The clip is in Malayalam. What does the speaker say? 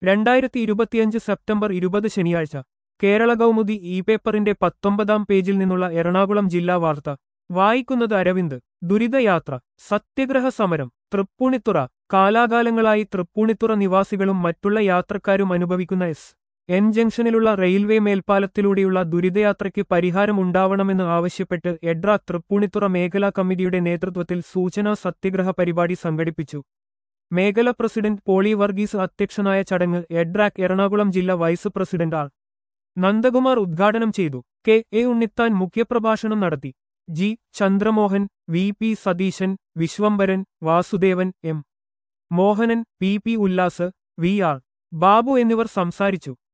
രണ്ടായിരത്തി ഇരുപത്തിയഞ്ച് സെപ്റ്റംബർ ഇരുപത് ശനിയാഴ്ച കേരള കൗമുദി ഇ പേപ്പറിന്റെ പത്തൊമ്പതാം പേജിൽ നിന്നുള്ള എറണാകുളം ജില്ലാ വാർത്ത വായിക്കുന്നത് അരവിന്ദ് ദുരിതയാത്ര സത്യഗ്രഹ സമരം തൃപ്പൂണിത്തുറ കാലാകാലങ്ങളായി തൃപ്പൂണിത്തുറ നിവാസികളും മറ്റുള്ള യാത്രക്കാരും അനുഭവിക്കുന്ന എസ് എൻ ജംഗ്ഷനിലുള്ള റെയിൽവേ മേൽപ്പാലത്തിലൂടെയുള്ള ദുരിതയാത്രയ്ക്ക് പരിഹാരമുണ്ടാവണമെന്ന് ആവശ്യപ്പെട്ട് എഡ്ര തൃപ്പൂണിത്തുറ മേഖലാ കമ്മിറ്റിയുടെ നേതൃത്വത്തിൽ സൂചനാ സത്യഗ്രഹ പരിപാടി സംഘടിപ്പിച്ചു മേഖല പ്രസിഡന്റ് പോളി വർഗീസ് അധ്യക്ഷനായ ചടങ്ങ് എഡ്രാക് എറണാകുളം ജില്ലാ വൈസ് പ്രസിഡന്റ് ആർ നന്ദകുമാർ ഉദ്ഘാടനം ചെയ്തു കെ എ ഉണ്ണിത്താൻ മുഖ്യപ്രഭാഷണം നടത്തി G Chandramohan V P Satheesan Viswambharan Vasudevan M Mohanan P P Ullas V R Babu എന്നിവർ സംസാരിച്ചു